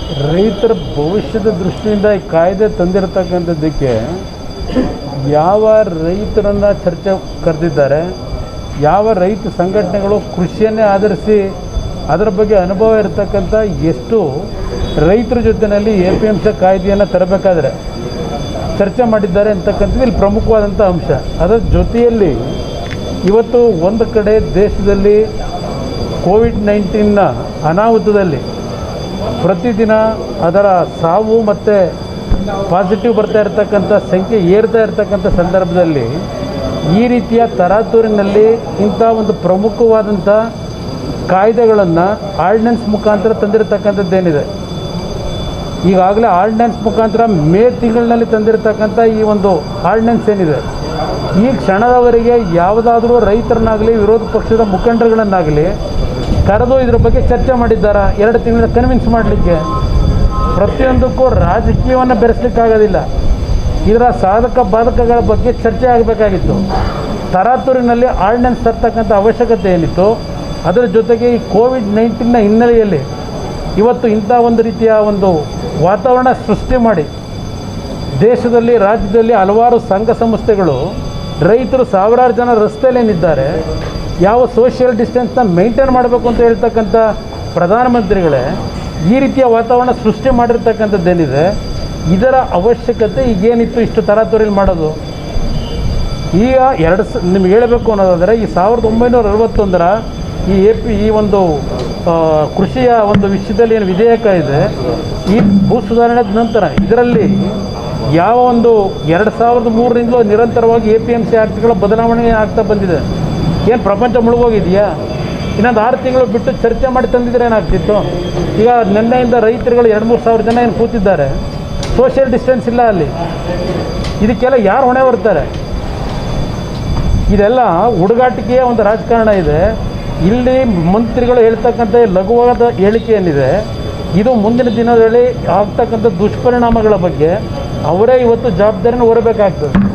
ರೈತರ ಭವಿಷ್ಯದ ದೃಷ್ಟಿಯಿಂದ ಈ ಕಾಯ್ದೆ ತಂದಿರತಕ್ಕಂಥದ್ದಕ್ಕೆ ಯಾವ ರೈತರನ್ನು ಚರ್ಚೆ ಕರೆದಿದ್ದಾರೆ ಯಾವ ರೈತ ಸಂಘಟನೆಗಳು ಕೃಷಿಯನ್ನೇ ಆಧರಿಸಿ ಅದರ ಬಗ್ಗೆ ಅನುಭವ ಇರತಕ್ಕಂಥ ಎಷ್ಟು ರೈತರ ಜೊತೆಯಲ್ಲಿ ಎ ಪಿ ಎಮ್ ಸಿ ಕಾಯ್ದೆಯನ್ನು ತರಬೇಕಾದ್ರೆ ಚರ್ಚೆ ಮಾಡಿದ್ದಾರೆ ಅಂತಕ್ಕಂಥದ್ದು ಇಲ್ಲಿ ಪ್ರಮುಖವಾದಂಥ ಅಂಶ ಅದರ ಜೊತೆಯಲ್ಲಿ ಇವತ್ತು ಒಂದು ಕಡೆ ದೇಶದಲ್ಲಿ ಕೋವಿಡ್ ನೈನ್ಟೀನ್ನ ಅನಾಹುತದಲ್ಲಿ ಪ್ರತಿದಿನ ಅದರ ಸಾವು ಮತ್ತು ಪಾಸಿಟಿವ್ ಬರ್ತಾ ಇರತಕ್ಕಂಥ ಸಂಖ್ಯೆ ಏರ್ತಾ ಇರತಕ್ಕಂಥ ಸಂದರ್ಭದಲ್ಲಿ ಈ ರೀತಿಯ ತರಾತುರಿನಲ್ಲಿ ಇಂಥ ಒಂದು ಪ್ರಮುಖವಾದಂಥ ಕಾಯ್ದೆಗಳನ್ನು ಆರ್ಡಿನೆನ್ಸ್ ಮುಖಾಂತರ ತಂದಿರತಕ್ಕಂಥದ್ದೇನಿದೆ ಈಗಾಗಲೇ ಆರ್ಡಿನೆನ್ಸ್ ಮುಖಾಂತರ ಮೇ ತಿಂಗಳಿನಲ್ಲಿ ತಂದಿರತಕ್ಕಂಥ ಈ ಒಂದು ಆರ್ಡಿನೆನ್ಸ್ ಏನಿದೆ ಈ ಕ್ಷಣದವರೆಗೆ ಯಾವುದಾದ್ರೂ ರೈತರನ್ನಾಗಲಿ ವಿರೋಧ ಪಕ್ಷದ ಮುಖಂಡರುಗಳನ್ನಾಗಲಿ ಕರೆದು ಇದ್ರ ಬಗ್ಗೆ ಚರ್ಚೆ ಮಾಡಿದ್ದಾರಾ ಎರಡು ತಿಂಗಳ ಕನ್ವಿನ್ಸ್ ಮಾಡಲಿಕ್ಕೆ ಪ್ರತಿಯೊಂದಕ್ಕೂ ರಾಜಕೀಯವನ್ನು ಬೆರೆಸಲಿಕ್ಕಾಗೋದಿಲ್ಲ ಇದರ ಸಾಧಕ ಬಾಧಕಗಳ ಬಗ್ಗೆ ಚರ್ಚೆ ಆಗಬೇಕಾಗಿತ್ತು ತರಾತುರಿನಲ್ಲಿ ಆರ್ಡಿನೆನ್ಸ್ ತರ್ತಕ್ಕಂಥ ಅವಶ್ಯಕತೆ ಏನಿತ್ತು ಅದರ ಜೊತೆಗೆ ಈ ಕೋವಿಡ್ ನೈನ್ಟೀನ್ನ ಹಿನ್ನೆಲೆಯಲ್ಲಿ ಇವತ್ತು ಇಂಥ ಒಂದು ರೀತಿಯ ಒಂದು ವಾತಾವರಣ ಸೃಷ್ಟಿ ಮಾಡಿ ದೇಶದಲ್ಲಿ ರಾಜ್ಯದಲ್ಲಿ ಹಲವಾರು ಸಂಘ ಸಂಸ್ಥೆಗಳು ರೈತರು ಸಾವಿರಾರು ಜನ ರಸ್ತೆಯಲ್ಲೇನಿದ್ದಾರೆ ಯಾವ ಸೋಷಿಯಲ್ ಡಿಸ್ಟೆನ್ಸ್ನ ಮೇಂಟೈನ್ ಮಾಡಬೇಕು ಅಂತ ಹೇಳ್ತಕ್ಕಂಥ ಪ್ರಧಾನಮಂತ್ರಿಗಳೇ ಈ ರೀತಿಯ ವಾತಾವರಣ ಸೃಷ್ಟಿ ಮಾಡಿರ್ತಕ್ಕಂಥದ್ದೇನಿದೆ ಇದರ ಅವಶ್ಯಕತೆ ಈಗೇನಿತ್ತು ಇಷ್ಟು ತರಾತುರಿಲಿ ಮಾಡೋದು ಈಗ ಎರಡು ಸ ನಿಮ್ಗೆ ಹೇಳಬೇಕು ಅನ್ನೋದಾದರೆ ಈ ಸಾವಿರದ ಒಂಬೈನೂರ ಅರವತ್ತೊಂದರ ಈ ಎ ಪಿ ಈ ಒಂದು ಆ, ಕೃಷಿಯ ಒಂದು ವಿಷಯದಲ್ಲಿ ಏನು ವಿಧೇಯಕ ಇದೆ ಈ ಭೂ ಸುಧಾರಣೆ ನಂತರ ಇದರಲ್ಲಿ ಯಾವ ಒಂದು ಎರಡು ಸಾವಿರದ ಮೂರರಿಂದಲೂ ನಿರಂತರವಾಗಿ ಎ ಪಿ ಎಮ್ ಸಿ ಆ್ಯಕ್ಟ್ಗಳ ಬದಲಾವಣೆ ಆಗ್ತಾ ಬಂದಿದೆ ಏನು ಪ್ರಪಂಚ ಮುಳುಗೋಗಿದೆಯಾ ಇನ್ನೊಂದು ಆರು ತಿಂಗಳು ಬಿಟ್ಟು ಚರ್ಚೆ ಮಾಡಿ ತಂದಿದ್ರೆ ಏನಾಗ್ತಿತ್ತು ಈಗ ನಿನ್ನೆಯಿಂದ ರೈತರುಗಳು ಎರಡು ಮೂರು ಸಾವಿರ ಜನ ಏನು ಕೂತಿದ್ದಾರೆ ಸೋಷಿಯಲ್ ಡಿಸ್ಟೆನ್ಸ್ ಇಲ್ಲ ಅಲ್ಲಿ ಇದಕ್ಕೆಲ್ಲ ಯಾರು ಹೊಣೆ ಬರ್ತಾರೆ ಇದೆಲ್ಲ ಹುಡುಗಾಟಿಕೆಯ ಒಂದು ರಾಜಕಾರಣ ಇದೆ ಇಲ್ಲಿ ಮಂತ್ರಿಗಳು ಹೇಳ್ತಕ್ಕಂಥ ಲಘುವಾದ ಹೇಳಿಕೆ ಏನಿದೆ ಇದು ಮುಂದಿನ ದಿನದಲ್ಲಿ ಆಗ್ತಕ್ಕಂಥ ದುಷ್ಪರಿಣಾಮಗಳ ಬಗ್ಗೆ ಅವರೇ ಇವತ್ತು ಜವಾಬ್ದಾರಿನ ಹೊರಬೇಕಾಗ್ತದೆ